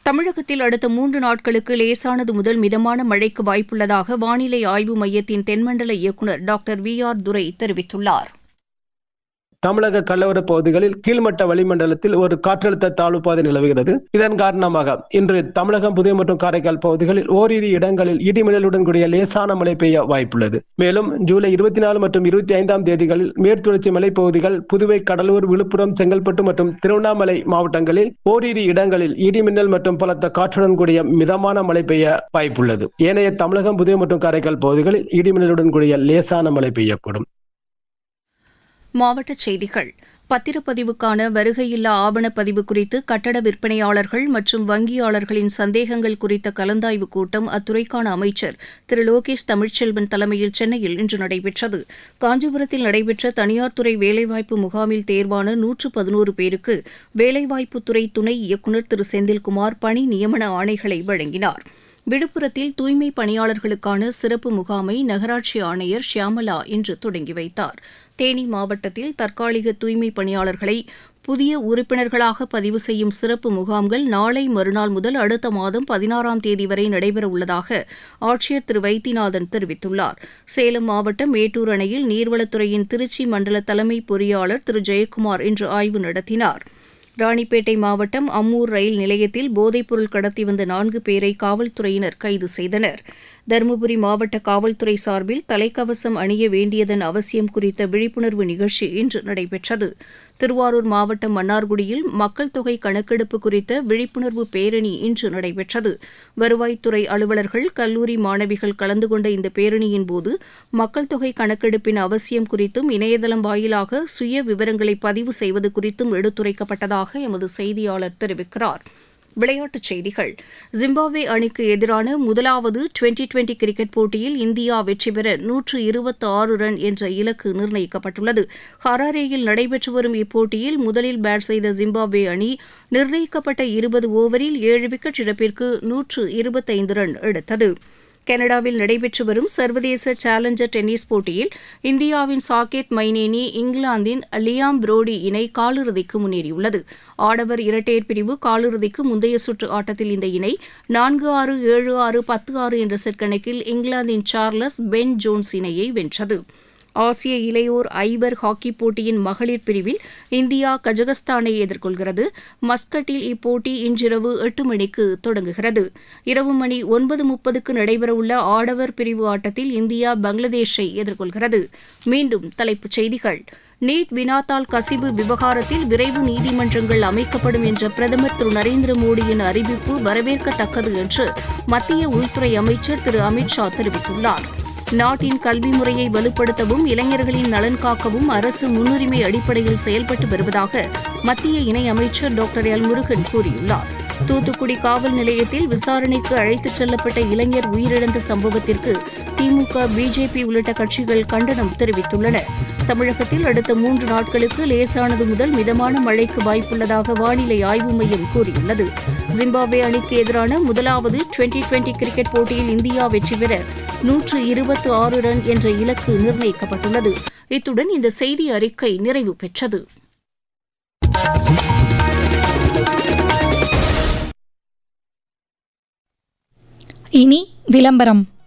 தமிழகத்தில் அடுத்த மூன்று நாட்களுக்கு லேசானது முதல் மிதமான மழைக்கு வாய்ப்புள்ளதாக வானிலை ஆய்வு மையத்தின் தென்மண்டல இயக்குநர் டாக்டர் வி ஆர் துரை தெரிவித்துள்ளார் தமிழக கடலோர பகுதிகளில் கீழ்மட்ட வளிமண்டலத்தில் ஒரு காற்றழுத்த தாழ்வு பாதை நிலவுகிறது இதன் காரணமாக இன்று தமிழகம் புதுவை மற்றும் காரைக்கால் பகுதிகளில் ஓரிரு இடங்களில் இடிமின்னலுடன் கூடிய லேசான மழை பெய்ய வாய்ப்புள்ளது மேலும் ஜூலை இருபத்தி நாலு மற்றும் இருபத்தி ஐந்தாம் தேதிகளில் மேற்குறிச்சி மலைப்பகுதிகள் புதுவை கடலூர் விழுப்புரம் செங்கல்பட்டு மற்றும் திருவண்ணாமலை மாவட்டங்களில் ஓரிரு இடங்களில் இடிமின்னல் மற்றும் பலத்த காற்றுடன் கூடிய மிதமான மழை பெய்ய வாய்ப்புள்ளது ஏனைய தமிழகம் புதுவை மற்றும் காரைக்கால் பகுதிகளில் இடிமின்னலுடன் கூடிய லேசான மழை பெய்யக்கூடும் மாவட்டச் செய்திகள் பத்திரப்பதிவுக்கான வருகையில்லா ஆவணப்பதிவு குறித்து கட்டட விற்பனையாளர்கள் மற்றும் வங்கியாளர்களின் சந்தேகங்கள் குறித்த கலந்தாய்வு கூட்டம் அத்துறைக்கான அமைச்சர் திரு லோகேஷ் தமிழ்ச்செல்வன் தலைமையில் சென்னையில் இன்று நடைபெற்றது காஞ்சிபுரத்தில் நடைபெற்ற தனியார் துறை வேலைவாய்ப்பு முகாமில் தேர்வான நூற்று பதினோரு பேருக்கு வேலைவாய்ப்புத்துறை துணை இயக்குநர் திரு செந்தில்குமார் பணி நியமன ஆணைகளை வழங்கினார் விழுப்புரத்தில் தூய்மை பணியாளர்களுக்கான சிறப்பு முகாமை நகராட்சி ஆணையர் ஷியாமலா இன்று தொடங்கி வைத்தார் தேனி மாவட்டத்தில் தற்காலிக தூய்மை பணியாளர்களை புதிய உறுப்பினர்களாக பதிவு செய்யும் சிறப்பு முகாம்கள் நாளை மறுநாள் முதல் அடுத்த மாதம் பதினாறாம் தேதி வரை நடைபெறவுள்ளதாக ஆட்சியர் திரு வைத்தியநாதன் தெரிவித்துள்ளார் சேலம் மாவட்டம் மேட்டூர் அணையில் நீர்வளத்துறையின் திருச்சி மண்டல தலைமை பொறியாளர் திரு ஜெயக்குமார் இன்று ஆய்வு நடத்தினார் ராணிப்பேட்டை மாவட்டம் அம்மூர் ரயில் நிலையத்தில் போதைப்பொருள் கடத்தி வந்த நான்கு பேரை காவல்துறையினர் கைது செய்தனர் தருமபுரி மாவட்ட காவல்துறை சார்பில் தலைக்கவசம் அணிய வேண்டியதன் அவசியம் குறித்த விழிப்புணர்வு நிகழ்ச்சி இன்று நடைபெற்றது திருவாரூர் மாவட்டம் மன்னார்குடியில் மக்கள் தொகை கணக்கெடுப்பு குறித்த விழிப்புணர்வு பேரணி இன்று நடைபெற்றது வருவாய்த்துறை அலுவலர்கள் கல்லூரி மாணவிகள் கலந்து கொண்ட இந்த பேரணியின் போது மக்கள் தொகை கணக்கெடுப்பின் அவசியம் குறித்தும் இணையதளம் வாயிலாக சுய விவரங்களை பதிவு செய்வது குறித்தும் எடுத்துரைக்கப்பட்டதாக எமது செய்தியாளர் தெரிவிக்கிறார் விளையாட்டுச் செய்திகள் ஜிம்பாப்வே அணிக்கு எதிரான முதலாவது டுவெண்டி டுவெண்டி கிரிக்கெட் போட்டியில் இந்தியா வெற்றி பெற நூற்று இருபத்தி ஆறு ரன் என்ற இலக்கு நிர்ணயிக்கப்பட்டுள்ளது ஹராரேயில் நடைபெற்று வரும் இப்போட்டியில் முதலில் பேட் செய்த ஜிம்பாப்வே அணி நிர்ணயிக்கப்பட்ட இருபது ஓவரில் ஏழு விக்கெட் இழப்பிற்கு நூற்று இருபத்தைந்து ரன் எடுத்தது கனடாவில் நடைபெற்று வரும் சர்வதேச சேலஞ்சர் டென்னிஸ் போட்டியில் இந்தியாவின் சாகேத் மைனேனி இங்கிலாந்தின் லியாம் புரோடி இணை காலிறுதிக்கு முன்னேறியுள்ளது ஆடவர் இரட்டையர் பிரிவு காலிறுதிக்கு முந்தைய சுற்று ஆட்டத்தில் இந்த இணை நான்கு ஆறு ஏழு ஆறு பத்து ஆறு என்ற செட் கணக்கில் இங்கிலாந்தின் சார்லஸ் பென் ஜோன்ஸ் இணையை வென்றது ஆசிய இளையோர் ஐவர் ஹாக்கி போட்டியின் மகளிர் பிரிவில் இந்தியா கஜகஸ்தானை எதிர்கொள்கிறது மஸ்கட்டில் இப்போட்டி இன்றிரவு எட்டு மணிக்கு தொடங்குகிறது இரவு மணி ஒன்பது முப்பதுக்கு நடைபெறவுள்ள ஆடவர் பிரிவு ஆட்டத்தில் இந்தியா பங்களாதேஷை எதிர்கொள்கிறது மீண்டும் தலைப்புச் செய்திகள் நீட் வினாத்தாள் கசிவு விவகாரத்தில் விரைவு நீதிமன்றங்கள் அமைக்கப்படும் என்ற பிரதமர் திரு நரேந்திர மோடியின் அறிவிப்பு வரவேற்கத்தக்கது என்று மத்திய உள்துறை அமைச்சர் திரு அமித்ஷா தெரிவித்துள்ளார் நாட்டின் கல்வி முறையை வலுப்படுத்தவும் இளைஞர்களின் நலன் காக்கவும் அரசு முன்னுரிமை அடிப்படையில் செயல்பட்டு வருவதாக மத்திய இணையமைச்சர் டாக்டர் எல் முருகன் கூறியுள்ளார் தூத்துக்குடி காவல் நிலையத்தில் விசாரணைக்கு அழைத்துச் செல்லப்பட்ட இளைஞர் உயிரிழந்த சம்பவத்திற்கு திமுக பிஜேபி உள்ளிட்ட கட்சிகள் கண்டனம் தெரிவித்துள்ளன தமிழகத்தில் அடுத்த மூன்று நாட்களுக்கு லேசானது முதல் மிதமான மழைக்கு வாய்ப்புள்ளதாக வானிலை ஆய்வு மையம் கூறியுள்ளது ஜிம்பாப்வே அணிக்கு எதிரான முதலாவது டுவெண்டி டுவெண்டி கிரிக்கெட் போட்டியில் இந்தியா வெற்றி பெற நூற்று இருபத்து ஆறு ரன் என்ற இலக்கு நிர்ணயிக்கப்பட்டுள்ளது இத்துடன் இந்த செய்தி அறிக்கை நிறைவு பெற்றது இனி விளம்பரம்